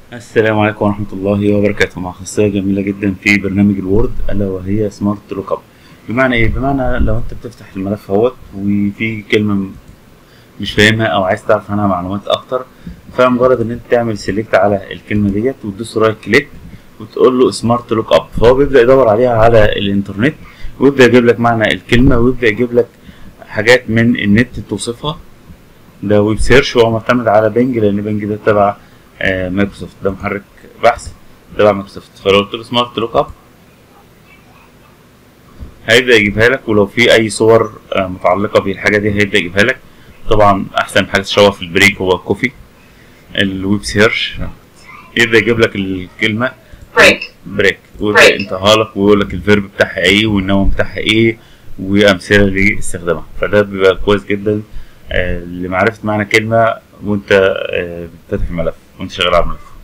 السلام عليكم ورحمة الله وبركاته مع خاصية جميلة جدا في برنامج الوورد ألا وهي سمارت لوك اب بمعنى ايه؟ بمعنى لو انت بتفتح الملف اهوت وفي كلمة مش فاهمها او عايز تعرف عنها معلومات اكتر فمجرد ان انت تعمل سيلكت على الكلمة ديت وتدوس رايت كليك وتقول له سمارت لوك اب فهو بيبدأ يدور عليها على الانترنت ويبدأ يجيب لك معنى الكلمة ويبدأ يجيب لك حاجات من النت توصفها ده ويب سيرش وهو معتمد على بنج لان بنج ده تبع آه، مايكروسوفت ده محرك بحث تبع مايكروسوفت فلو قلت له سمارت لوك اب هيبدأ يجيبها لك ولو في أي صور آه، متعلقة بالحاجة دي هيبدأ يجيبها لك طبعا أحسن حاجة تشوف في البريك هو الكوفي الويب سيرش يبدأ يجيب لك الكلمة break, بريك ويبدأ Break. ينتهى لك ويقول لك الفيرب بتاعها ايه والنوم بتاعها ايه وأمثلة لاستخدامها فده بيبقى كويس جدا آه، لمعرفة معنى كلمة وانت آه، بتفتح الملف وانت شغال على الملف